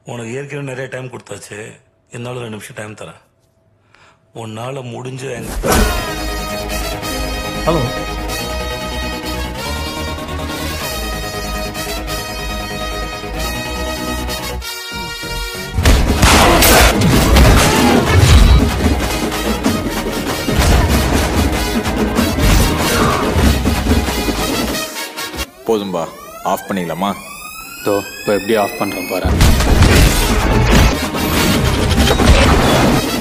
உனக்கு ஏற்கனவே நிறைய டைம் கொடுத்தாச்சு என்னாலும் ரெண்டு நிமிஷம் டைம் தரேன் உன்னால முடிஞ்ச எங்க ஹலோ போதும்பா ஆஃப் பண்ணிக்கலாமா தோ இப்போ எப்படி ஆஃப் பண்ணுறேன் பாரு